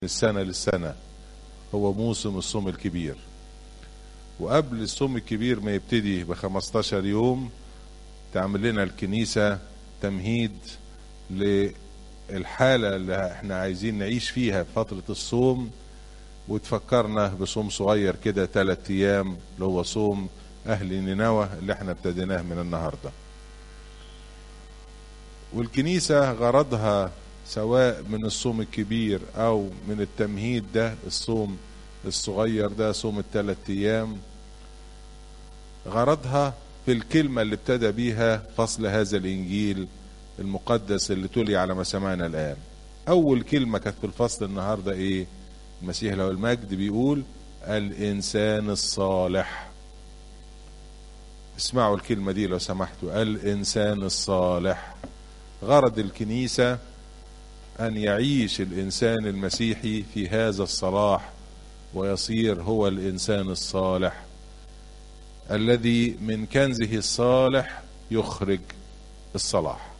السنة للسنة هو موسم الصوم الكبير وقبل الصوم الكبير ما يبتدي ب 15 يوم تعمل لنا الكنيسة تمهيد للحالة اللي احنا عايزين نعيش فيها في فترة الصوم وتفكرنا بصوم صغير كده ثلاث ايام اللي هو صوم اهل نينوى اللي احنا ابتديناه من النهارده والكنيسة غرضها سواء من الصوم الكبير او من التمهيد ده الصوم الصغير ده صوم الثلاث ايام غرضها في الكلمة اللي ابتدى بيها فصل هذا الانجيل المقدس اللي تلي على ما سمعنا الان اول كلمة كانت في الفصل النهاردة ايه المسيح له المجد بيقول الانسان الصالح اسمعوا الكلمة دي لو سمحتوا الانسان الصالح غرض الكنيسة ان يعيش الانسان المسيحي في هذا الصلاح ويصير هو الانسان الصالح الذي من كنزه الصالح يخرج الصلاح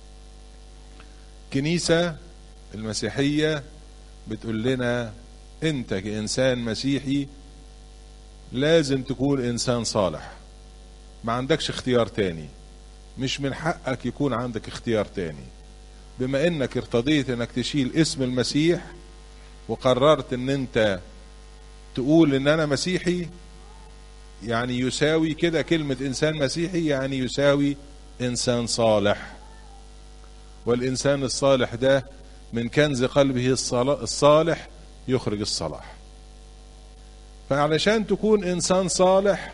كنيسة المسيحية بتقول لنا انت كإنسان مسيحي لازم تكون إنسان صالح ما عندكش اختيار تاني مش من حقك يكون عندك اختيار تاني بما انك ارتضيت انك تشيل اسم المسيح وقررت ان انت تقول ان انا مسيحي يعني يساوي كده كلمة انسان مسيحي يعني يساوي انسان صالح والانسان الصالح ده من كنز قلبه الصالح يخرج الصلاح فعلشان تكون انسان صالح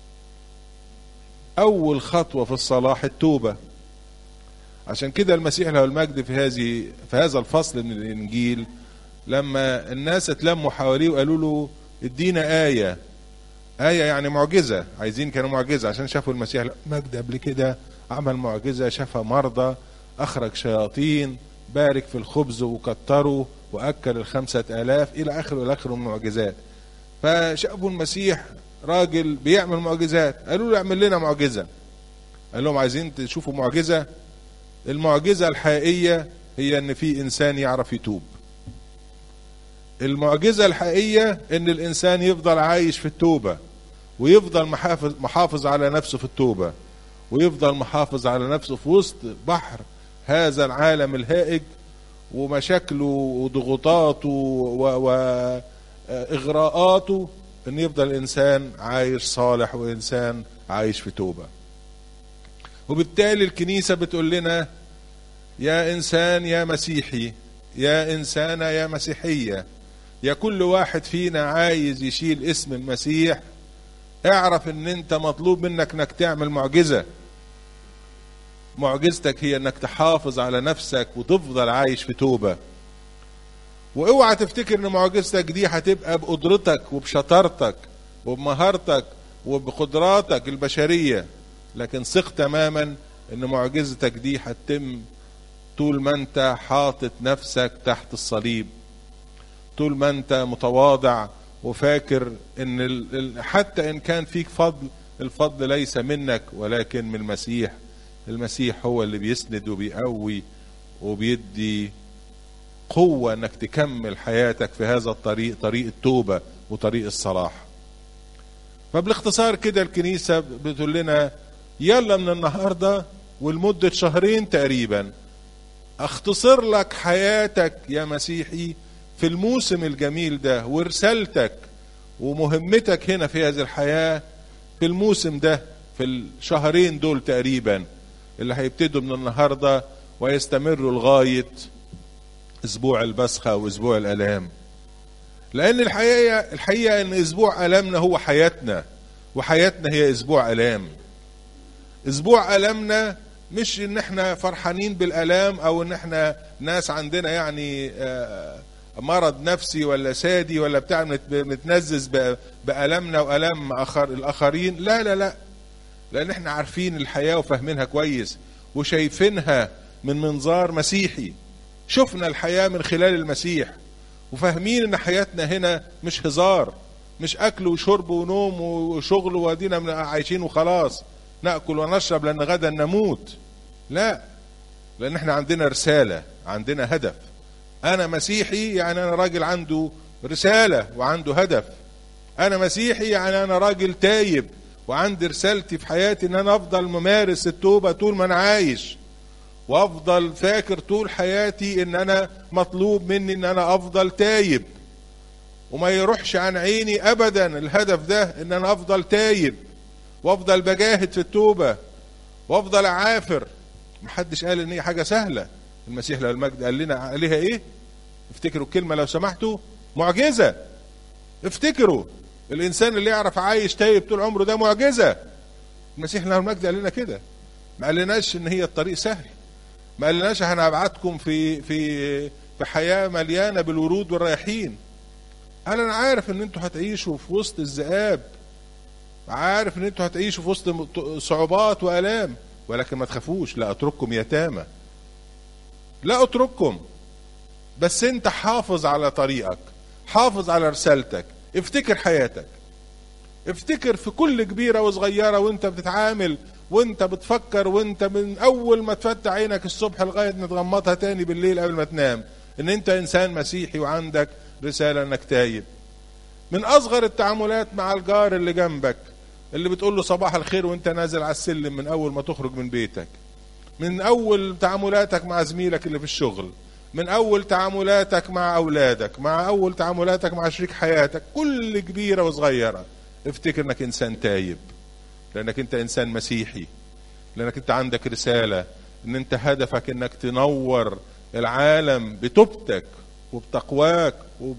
اول خطوة في الصلاح التوبة عشان كده المسيح له المجد في هذه في هذا الفصل من الانجيل لما الناس اتلموا حواليه وقالوا له ادينا آية آية يعني معجزة عايزين كانوا معجزة عشان شافوا المسيح له المجد قبل كده عمل معجزة شفى مرضى أخرج شياطين بارك في الخبز وكتره وأكل الخمسة آلاف إلى آخره إلى آخره من المعجزات فشافوا المسيح راجل بيعمل معجزات قالوا له اعمل لنا معجزة قال لهم عايزين تشوفوا معجزة المعجزة الحقيقية هي ان في انسان يعرف يتوب المعجزة الحقيقية ان الانسان يفضل عايش في التوبة ويفضل محافظ, محافظ على نفسه في التوبة ويفضل محافظ على نفسه في وسط بحر هذا العالم الهائج ومشاكله وضغوطاته واغراءاته ان يفضل انسان عايش صالح وانسان عايش في توبه وبالتالي الكنيسة بتقول لنا يا إنسان يا مسيحي يا إنسانة يا مسيحية يا كل واحد فينا عايز يشيل اسم المسيح اعرف ان انت مطلوب منك انك تعمل معجزة معجزتك هي انك تحافظ على نفسك وتفضل عايش في توبة واوعى تفتكر ان معجزتك دي هتبقى بقدرتك وبشطارتك وبمهارتك وبقدراتك البشريه لكن ثق تماما ان معجزتك دي هتتم طول ما انت حاطط نفسك تحت الصليب طول ما انت متواضع وفاكر ان حتى ان كان فيك فضل الفضل ليس منك ولكن من المسيح المسيح هو اللي بيسند وبيقوي وبيدي قوة انك تكمل حياتك في هذا الطريق طريق التوبة وطريق الصلاح فبالاختصار كده الكنيسة بتقول لنا يلا من النهاردة ولمدة شهرين تقريبا اختصر لك حياتك يا مسيحي في الموسم الجميل ده ورسالتك ومهمتك هنا في هذه الحياة في الموسم ده في الشهرين دول تقريبا اللي هيبتدوا من النهاردة ويستمروا لغاية اسبوع البسخة واسبوع الالام لان الحقيقة الحقيقة ان اسبوع المنا هو حياتنا وحياتنا هي اسبوع الام اسبوع المنا مش ان احنا فرحانين بالالام او ان احنا ناس عندنا يعني مرض نفسي ولا سادي ولا بتاع متنزز بالامنا والام اخر الاخرين لا لا لا لان احنا عارفين الحياه وفاهمينها كويس وشايفينها من منظار مسيحي شفنا الحياه من خلال المسيح وفاهمين ان حياتنا هنا مش هزار مش اكل وشرب ونوم وشغل وادينا عايشين وخلاص ناكل ونشرب لان غدا نموت لا لان احنا عندنا رساله عندنا هدف انا مسيحي يعني انا راجل عنده رساله وعنده هدف انا مسيحي يعني انا راجل تايب وعندي رسالتي في حياتي ان انا افضل ممارس التوبه طول ما انا عايش وافضل فاكر طول حياتي ان انا مطلوب مني ان انا افضل تايب وما يروحش عن عيني ابدا الهدف ده ان انا افضل تايب وافضل بجاهد في التوبه وافضل اعافر محدش قال ان هي حاجه سهله المسيح له المجد قال لنا عليها ايه افتكروا الكلمه لو سمحتوا معجزه افتكروا الانسان اللي يعرف عايش تايب طول عمره ده معجزه المسيح له المجد قال لنا كده ما قالناش ان هي الطريق سهل ما قالناش انا هبعتكم في في في حياه مليانه بالورود والرياحين قال انا عارف ان انتوا هتعيشوا في وسط الذئاب عارف ان انتوا هتعيشوا في وسط صعوبات والام ولكن ما تخافوش لا اترككم يتامى لا اترككم بس انت حافظ على طريقك حافظ على رسالتك افتكر حياتك افتكر في كل كبيره وصغيره وانت بتتعامل وانت بتفكر وانت من اول ما تفتح عينك الصبح لغايه ما تغمضها تاني بالليل قبل ما تنام ان انت انسان مسيحي وعندك رساله انك تايب من اصغر التعاملات مع الجار اللي جنبك اللي بتقول له صباح الخير وانت نازل على السلم من اول ما تخرج من بيتك من اول تعاملاتك مع زميلك اللي في الشغل من اول تعاملاتك مع اولادك مع اول تعاملاتك مع شريك حياتك كل كبيره وصغيره افتكر انك انسان تايب لانك انت انسان مسيحي لانك انت عندك رساله ان انت هدفك انك تنور العالم بتوبتك وبتقواك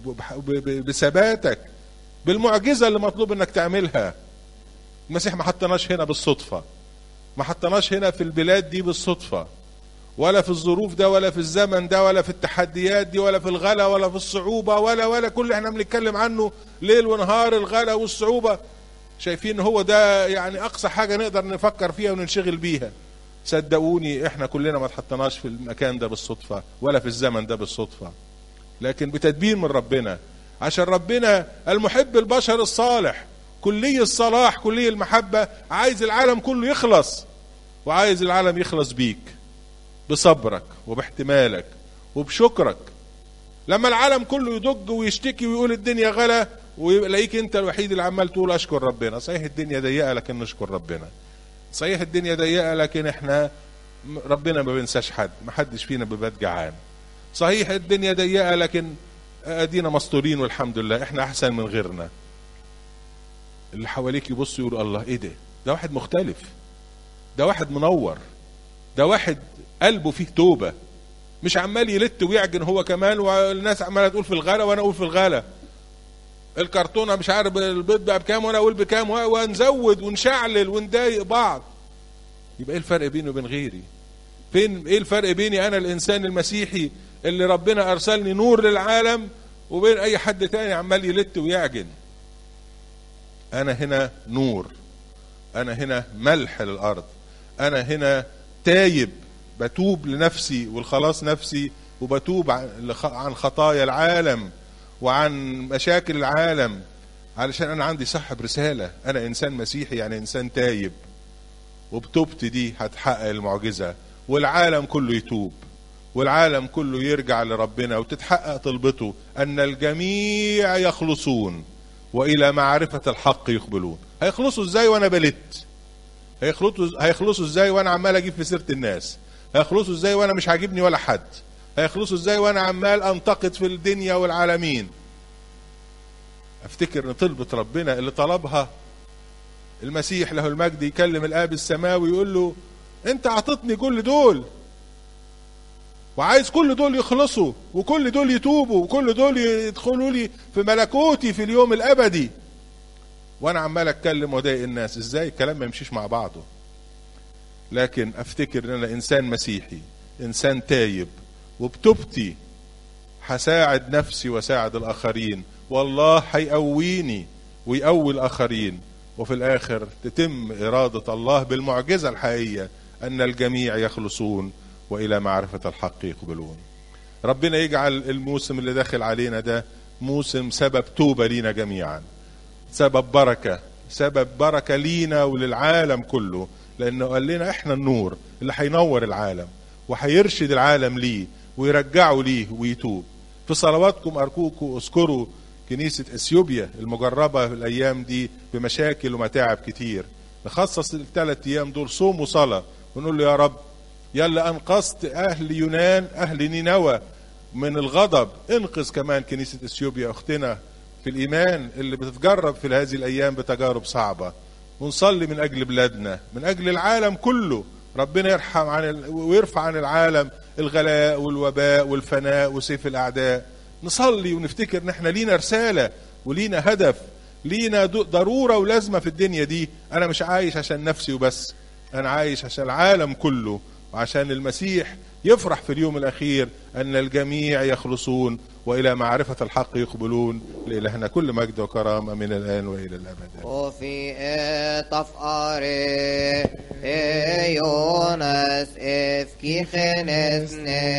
وبثباتك بالمعجزه اللي مطلوب انك تعملها المسيح ما حطناش هنا بالصدفه ما حطناش هنا في البلاد دي بالصدفه ولا في الظروف ده ولا في الزمن ده ولا في التحديات دي ولا في الغلا ولا في الصعوبة ولا ولا كل اللي احنا بنتكلم عنه ليل ونهار الغلا والصعوبة شايفين هو ده يعني أقصى حاجة نقدر نفكر فيها وننشغل بيها صدقوني احنا كلنا ما اتحطناش في المكان ده بالصدفة ولا في الزمن ده بالصدفة لكن بتدبير من ربنا عشان ربنا المحب البشر الصالح كلي الصلاح كلي المحبة عايز العالم كله يخلص وعايز العالم يخلص بيك بصبرك وباحتمالك وبشكرك لما العالم كله يضج ويشتكي ويقول الدنيا غلا ويلاقيك انت الوحيد اللي عمال تقول اشكر ربنا صحيح الدنيا ضيقه لكن نشكر ربنا صحيح الدنيا ضيقه لكن احنا ربنا ما بينساش حد ما حدش فينا بيبات جعان صحيح الدنيا ضيقه لكن ادينا مستورين والحمد لله احنا احسن من غيرنا اللي حواليك يبصوا يقولوا الله ايه ده ده واحد مختلف ده واحد منور ده واحد قلبه فيه توبة مش عمال يلت ويعجن هو كمان والناس عمالة تقول في الغلا وانا اقول في الغلا الكرتونة مش عارف البيض بقى بكام وانا اقول بكام ونزود ونشعلل ونضايق بعض يبقى ايه الفرق بيني وبين غيري فين ايه الفرق بيني انا الانسان المسيحي اللي ربنا ارسلني نور للعالم وبين اي حد تاني عمال يلت ويعجن انا هنا نور انا هنا ملح للارض انا هنا تايب بتوب لنفسي والخلاص نفسي وبتوب عن خطايا العالم وعن مشاكل العالم علشان انا عندي صاحب رساله انا انسان مسيحي يعني انسان تايب وبتوبتي دي هتحقق المعجزه والعالم كله يتوب والعالم كله يرجع لربنا وتتحقق طلبته ان الجميع يخلصون والى معرفه الحق يقبلون هيخلصوا ازاي وانا بلت هيخلصوا هيخلصوا ازاي وانا عمال اجيب في سيره الناس هيخلصوا ازاي وانا مش عاجبني ولا حد هيخلصوا ازاي وانا عمال انتقد في الدنيا والعالمين افتكر ان طلبة ربنا اللي طلبها المسيح له المجد يكلم الاب السماوي يقول له انت اعطتني كل دول وعايز كل دول يخلصوا وكل دول يتوبوا وكل دول يدخلوا لي في ملكوتي في اليوم الابدي وانا عمال اتكلم وضايق الناس ازاي الكلام ما يمشيش مع بعضه لكن افتكر ان انا انسان مسيحي انسان تايب وبتوبتي هساعد نفسي وساعد الاخرين والله هيقويني ويقوي الاخرين وفي الاخر تتم اراده الله بالمعجزه الحقيقيه ان الجميع يخلصون والى معرفه الحق يقبلون ربنا يجعل الموسم اللي داخل علينا ده موسم سبب توبه لينا جميعا سبب بركه سبب بركه لينا وللعالم كله لانه قال لنا احنا النور اللي هينور العالم وهيرشد العالم ليه ويرجعوا ليه ويتوب في صلواتكم أرجوكم اذكروا كنيسة اثيوبيا المجربة في الأيام دي بمشاكل ومتاعب كتير نخصص الثلاث أيام دول صوم وصلاة ونقول له يا رب يلا أنقذت أهل يونان أهل نينوى من الغضب انقذ كمان كنيسة اثيوبيا أختنا في الإيمان اللي بتتجرب في هذه الأيام بتجارب صعبة ونصلي من أجل بلادنا من أجل العالم كله ربنا يرحم عن ال... ويرفع عن العالم الغلاء والوباء والفناء وسيف الأعداء نصلي ونفتكر ان احنا لينا رسالة ولينا هدف لينا ضرورة ولازمة في الدنيا دي انا مش عايش عشان نفسي وبس انا عايش عشان العالم كله وعشان المسيح يفرح في اليوم الاخير ان الجميع يخلصون والى معرفة الحق يقبلون لالهنا كل مجد وكرامة من الان والى الابد وفي تفقاري يونس افكي خنسني